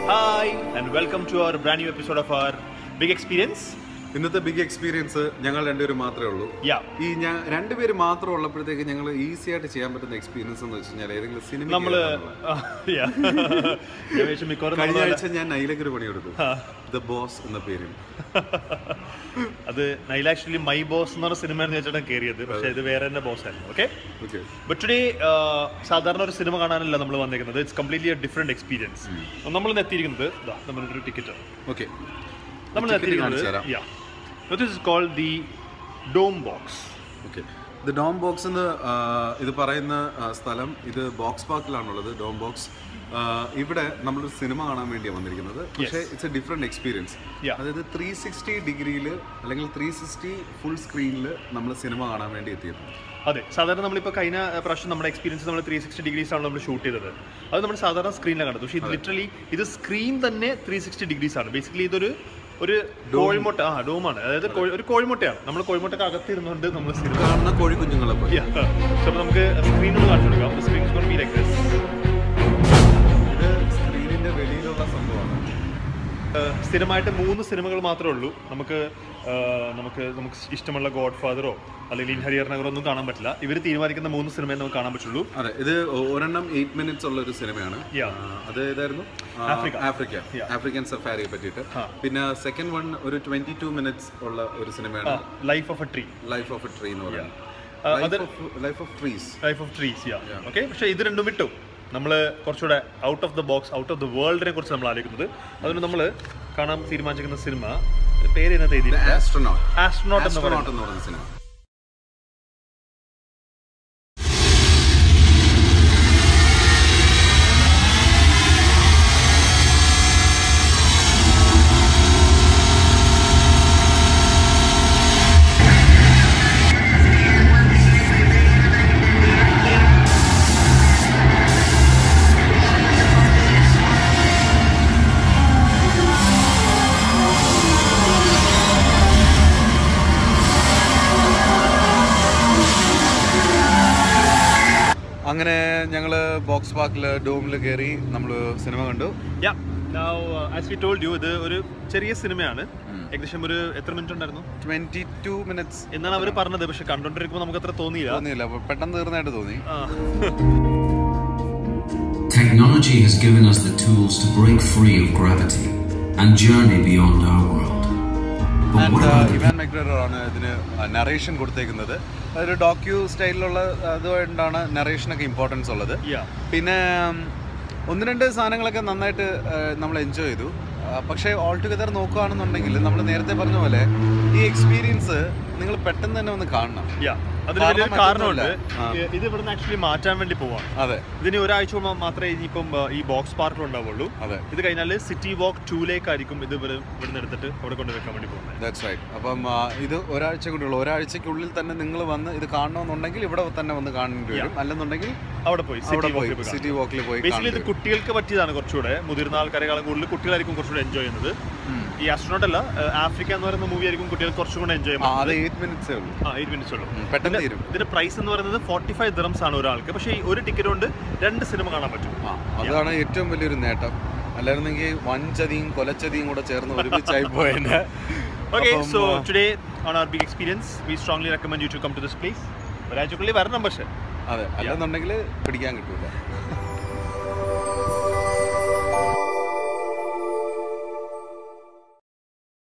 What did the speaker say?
Hi, and welcome to our brand new episode of our Big Experience. ഇന്നത്തെ big experience ഞങ്ങൾ രണ്ടുപേരും മാത്രമേ ഉള്ളൂ Yeah. ഈ ഞാൻ രണ്ടുപേര് മാത്രം ഉള്ളപ്പോഴത്തേക്ക് ഞങ്ങൾ ഈസി ആയിട്ട് ചെയ്യാൻ പറ്റുന്ന എക്സ്പീരിയൻസ് എന്ന് വെച്ച് കഴിഞ്ഞാൽ ഏതെങ്കിലും സിനിമ നമ്മള് ആ, yeah. ഞാൻ വിചാരിച്ചു മിക്കവാറും കഴിഞ്ഞ നമ്മള് ആഴ്ച ഞാൻ നൈലക്കൊരു പണിയെടുത്തു ദ ബോസ് എന്ന പേരിൽ അത് നൈല ആക്ച്വലി മൈ ബോസ് എന്ന് പറഞ്ഞ സിനിമ വെച്ചിട്ടാണ് കയറിയത് പക്ഷേ ഇത് വേറെ തന്നെ ബോസ് ആയിരുന്നു ഓക്കെ ഓക്കെ ബട്ട് ടുഡേ സാധാരണ ഒരു സിനിമ കാണാനല്ല നമ്മൾ വന്നേക്കുന്നത് ഇറ്റ്സ് കംപ്ലീറ്റ്ലി ഡിഫറെന്റ് എക്സ്പീരിയൻസ് നമ്മൾ ഇന്ന് എത്തിയിരിക്കുന്നത് ഇതാ നമ്മുടെ ഒരു ടിക്കറ്റ് ഓക്കെ നമ്മൾ Ticket എത്തിയിരിക്കുന്നത് കാണിച്ചു തരാം. Yeah this is called the dome box okay ഇത് ഡോം ബോക്സ് എന്ന് ആ, ഇത് പറയുന്ന ആ, സ്ഥലം ഇത് ബോക്സ് പാർക്കിലാണുള്ളത് ഡോം ബോക്സ് ആ, ഇവിടെ നമ്മളൊരു സിനിമ കാണാൻ വേണ്ടിയാണ് വന്നിരിക്കുന്നത് പക്ഷേ it's a different experience Yeah. അതായത് ത്രീ സിക്സ്റ്റി ഡിഗ്രിയിൽ അല്ലെങ്കിൽ ത്രീ സിക്സ്റ്റി ഫുൾ സ്ക്രീനിൽ നമ്മൾ സിനിമ കാണാൻ വേണ്ടി എത്തിയത് അതെ സാധാരണ നമ്മളിപ്പോൾ കഴിഞ്ഞ പ്രാവശ്യം നമ്മുടെ എക്സ്പീരിയൻസ് നമ്മൾ ത്രീ സിക്സ്റ്റി ഡിഗ്രീസ് ആണ് നമ്മൾ ഷൂട്ട് ചെയ്തത് അത് നമ്മൾ സാധാരണ സ്ക്രീനിലാണ് കണ്ടത് പക്ഷേ ഇത് ലിറ്ററലി ഇത് സ്ക്രീൻ തന്നെ ത്രീ സിക്സ്റ്റി ഡിഗ്രീസ് ആണ് ബേസിക്കലി ഇതൊരു ഒരു കോഴിമുട്ട ആ ഡോമാണ് അതായത് കോഴി- ഒരു കോഴിമുട്ടയാണ് നമ്മൾ കോഴിമുട്ടക്ക് അകത്തിരുന്നുകൊണ്ട് നമ്മൾ സിനിമ കാണുന്ന കോഴി കുഞ്ഞുങ്ങളെ പോലെ അപ്പോൾ നമുക്ക് സ്ക്രീനോട് കാണിച്ചു കൊടുക്കാം സ്ക്രീൻ ബി ലൈക്ക് ദിസ് ഇത് സ്ക്രീനിന്റെ വെളിയിലുള്ള സംഭവമാണ് ഏഹ് സ്ഥിരമായിട്ട് മൂന്ന് സിനിമകൾ മാത്രമേ ഉള്ളൂ നമുക്ക് ഏഹ് നമുക്ക് നമുക്ക് ഇഷ്ടമുള്ള ഗോഡ് ഫാദറോ അല്ലെങ്കിൽ ഇൻ ഹരിയർ നഗറോ ഒന്നും കാണാൻ പറ്റില്ല ഇവർ തീരുമാനിക്കുന്ന മൂന്ന് സിനിമയെ നമുക്ക് കാണാൻ പറ്റുള്ളൂ അതെ ഇത് ഒ- ഒരെണ്ണം എയ്റ്റ് മിനിറ്റ്സ് ഉള്ള ഒരു സിനിമയാണ് Yeah. ആ, അത് ഏതായിരുന്നു ആ, ആഫ്രിക്ക. Africa Yeah. ആഫ്രിക്കൻ സഫാരിയെ പറ്റിയിട്ട് ആ. പിന്നെ സെക്കൻഡ് വൺ ഒരു ട്വന്റി ടു മിനിറ്റ്സ് ഉള്ള ഒരു സിനിമയാണ് life of a tree life of a tree എന്ന് ആ, അത് പറയുന്നത് life of trees life of trees yeah okay പക്ഷേ ഇത് രണ്ടും വിട്ടു നമ്മൾ കുറച്ചുകൂടെ out of the box out of the വേൾഡിനെ കുറിച്ച് നമ്മൾ ആലോചിക്കുന്നത് അതുകൊണ്ട് നമ്മൾ കാണാൻ തീരുമാനിച്ചിരിക്കുന്ന സിനിമ പേര് ഇതിനകത്ത് എഴുതിയിട്ടില്ല ആസ്ട്രോനോട്ട് ആസ്ട്രോനോട്ട് എന്ന് പറയുന്നത് ആസ്ട്രോനോട്ട് എന്ന് പറയുന്ന സിനിമ അങ്ങനെ ഞങ്ങൾ ബോക്സ് പാർക്കിൽ ഡോമിൽ കയറി നമ്മൾ സിനിമ കണ്ടു yeah now as we told you ഇത് ഒരു ചെറിയ സിനിമയാണ് ഏകദേശം ഒരു എത്ര മിനിറ്റ് ഉണ്ടായിരുന്നു ട്വന്റി ടു മിനിറ്റ്സ് എന്നാണ് അവർ പറഞ്ഞത് പക്ഷെ കണ്ടോണ്ടിരിക്കുമ്പോൾ നമുക്ക് അത്ര തോന്നിയില്ല തോന്നിയില്ല അപ്പൊ പെട്ടെന്ന് തീർന്നതായിട്ട് തോന്നി ആ. Technology has given us the tools to break free of gravity and journey beyond our world. But and what about the Ewan McGregor ആണ് ഇതിന് നറേഷൻ കൊടുത്തേക്കുന്നത് അതൊരു ഡോക്യു സ്റ്റൈലിലുള്ള അതുകൊണ്ടാണ് നറേഷനൊക്കെ ഇമ്പോർട്ടൻസ് ഉള്ളത് Yeah. പിന്നെ ഉം, ഒന്ന് രണ്ട് സാധനങ്ങളൊക്കെ നന്നായിട്ട് നമ്മൾ എൻജോയ് ചെയ്തു ആ, പക്ഷേ ഓൾ ടുഗദർ നോക്കുകയാണെന്നുണ്ടെങ്കിൽ നമ്മൾ നേരത്തെ പറഞ്ഞ പോലെ ഈ എക്സ്പീരിയൻസ് നിങ്ങൾ പെട്ടെന്ന് തന്നെ ഒന്ന് കാണണം Yeah. അതിന് കാരണം വലിയൊരു കാരണമുണ്ട് മറ്റൊന്നുമില്ല. ഇത് ഇവിടുന്ന് ആക്ച്വലി മാറ്റാൻ വേണ്ടി പോവാണ് അതെ ഇതിന് ഒരാഴ്ച മുമ്പ് മാത്രമേ ഇനിയിപ്പം ആ, ഈ ബോക്സ് പാർക്കിൽ ഉണ്ടാവുള്ളൂ അതെ ഇത് കഴിഞ്ഞാൽ സിറ്റി വാക്ക് ടൂലേക്കായിരിക്കും ഇത് ഇവിടെ ഇവിടുന്ന് എടുത്തിട്ട് അവിടെ കൊണ്ട് വെക്കാൻ വേണ്ടി പോകുന്നത് ദാറ്റ്സ് റൈറ്റ് അപ്പം ആ, ഇത് ഒരാഴ്ച കൊണ്ടുള്ള ഒരാഴ്ചക്കുള്ളിൽ തന്നെ നിങ്ങൾ വന്ന് ഇത് കാണണമെന്നുണ്ടെങ്കിൽ ഇവിടെ തന്നെ വന്ന് കാണേണ്ടി വരും അല്ലെന്നുണ്ടെങ്കിൽ അവിടെ പോയി അവിടെ സിറ്റി പോയി വാക്കിൽ സിറ്റി വാക്കിൽ പോയി ബേസിക്കലി ഇത് കാണേണ്ടി വരും. കുട്ടികൾക്ക് പറ്റിയതാണ് കുറച്ചുകൂടെ മുതിർന്ന ആൾക്കാരെക്കാളും കൂടുതൽ കുട്ടികളായിരിക്കും കുറച്ചുകൂടെ എൻജോയ് ചെയ്യുന്നത് ഈ ആസ്ട്രോണോട്ട് അല്ല ആഫ്രിക്ക എന്ന് പറയുന്ന മൂവി ആയിരിക്കും കുട്ടികൾ കുറച്ചും കൂടെ എൻജോയ് ആ ചെയ്യുന്നത് അത് എയ്റ്റ് മിനിറ്റ്സേ ഉള്ളൂ ആ എയ്റ്റ് മിനിറ്റ്സ് ഉള്ളൂ ഉം, പെട്ടെന്ന് തീരും ഇതിന്റെ പ്രൈസ് എന്ന് പറയുന്നത് ഫോർട്ടി ഫൈവ് ദിറംസ് ആണ് ഒരാൾക്ക് പക്ഷേ ഈ ഒരു ടിക്കറ്റ് കൊണ്ട് രണ്ട് സിനിമ കാണാൻ പറ്റും ആ അതാണ് ഏറ്റവും വലിയൊരു നേട്ടം അല്ലായിരുന്നെങ്കിൽ വൻചതിയും കൊലച്ചതിയും കൂടെ ചേർന്ന് ഒരുമിച്ചായി പോയതിന് ഓക്കെ അപ്പം, so ah, today on our big experience we strongly recommend you to come to this place ഒരാഴ്ചക്കുള്ളിൽ വരണം പക്ഷേ അതെ അല്ലെന്നുണ്ടെങ്കിൽ പിടിക്കാൻ കിട്ടൂല